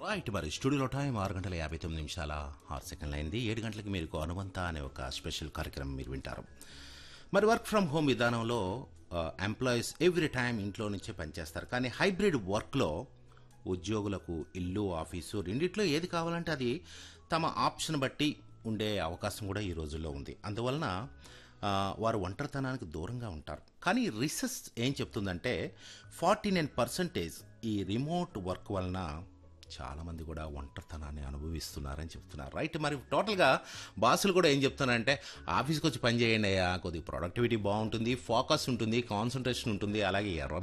right మరి స్టూడియోలో time ఆరు గంటల యాభై తొమ్మిది నిమిషాల ఆరు సెకండ్లు అయింది ఏడు గంటలకి మీరు అనువంత అనే ఒక స్పెషల్ కార్యక్రమం మీరు వింటారు మరి వర్క్ ఫ్రమ్ హోమ్ విధానంలో ఎంప్లాయీస్ ఎవ్రీ టైం ఇంట్లో నుంచే పనిచేస్తారు కానీ హైబ్రిడ్ వర్క్లో ఉద్యోగులకు ఇల్లు ఆఫీసు రెండిట్లో ఏది కావాలంటే అది తమ ఆప్షన్ బట్టి ఉండే అవకాశం కూడా ఈ రోజుల్లో ఉంది అందువలన ఆ, వారు ఒంటరితనానికి దూరంగా ఉంటారు కానీ రీసెర్చ్ ఏం చెప్తుందంటే ఫార్టీ నైన్ పర్సెంటేజ్ ఈ రిమోట్ వర్క్ వలన చాలామంది కూడా ఒంటరితనాన్ని అనుభవిస్తున్నారని చెప్తున్నారు రైట్ మరి టోటల్గా బాసులు కూడా ఏం చెప్తున్నారంటే ఆఫీస్కి వచ్చి పని చేయండి అయ్యా కొద్దిగా ప్రొడక్టివిటీ బాగుంటుంది ఫోకస్ ఉంటుంది కాన్సన్ట్రేషన్ ఉంటుంది అలాగే ఎవరి